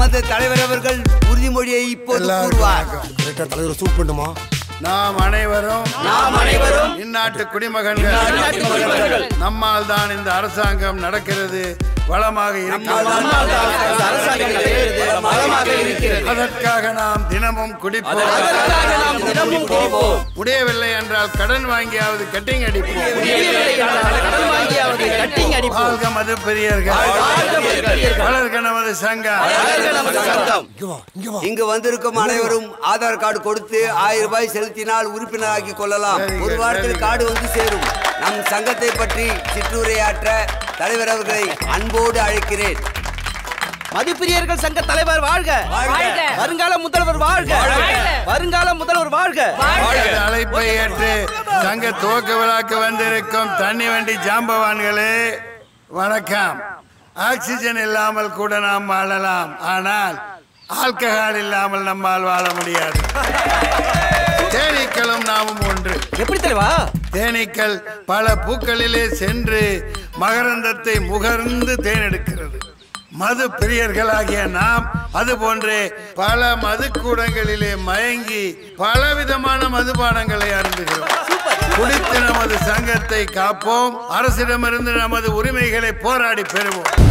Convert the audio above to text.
மாத தலைவர் அவர்கள் உறுதிமொழியை இப்போது கூறுவார் கரெக்டா தலைவர் சூட் பண்ணுமா நாம் அனைவரும் நாம் அனைவரும் இந்நாட்டு குடிமகன்கள் நம்மால் தான் இந்த அரசாங்கம் நடக்கிறது வளமாக இருக்கிறது அதற்காக நாம் தினமும் குடிப்போம் முடியவில்லை என்றால் கடன் வாங்கியாவது கட்டிங் அடிப்போம் வாழ்க மது பெரியர்கள் வளர்க நமது சங்கம் இங்கு வந்திருக்கும் அனைவரும் ஆதார் கார்டு கொடுத்து ஆயிரம் ரூபாய் செலுத்தினால் உறுப்பினராக்கி கொள்ளலாம் ஒரு வாரத்தில் கார்டு வந்து சேரும் நம் சங்கத்தை பற்றி சிற்றுரையாற்ற தலைவர் அவர்களை அன்போடு அழைக்கிறேன் மதிப்பிரியர்கள் சங்க தலைவர் வாழ்க வாழ்க. வருங்கால முதல்வர் வாழ்க வருங்கால முதல்வர் வாழ்க இந்த அழைப்பை ஏற்று சங்க துவக்க விழாக்கு வந்திருக்கும் தண்ணி வண்டி ஜாம்பவான்களே வணக்கம் ஆக்சிஜன் இல்லாமல் கூட நாம் வாழலாம் ஆனால் ஆல்கஹால் இல்லாமல் நம்மால் வாழ முடியாது தேனீக்களும் நாமும் ஒன்று எப்படி தலைவா தேனீக்கள் பல பூக்களிலே சென்று மகரந்தத்தை முகர்ந்து தேனெடுக்கிறது மது பிரியர்களாகிய நாம் அது போன்றே பல மதுக்கூடங்களிலே மயங்கி பலவிதமான மதுபானங்களை அருந்துகிறோம் குடித்து நமது சங்கத்தை காப்போம் அரசிடமிருந்து நமது உரிமைகளை போராடி பெறுவோம்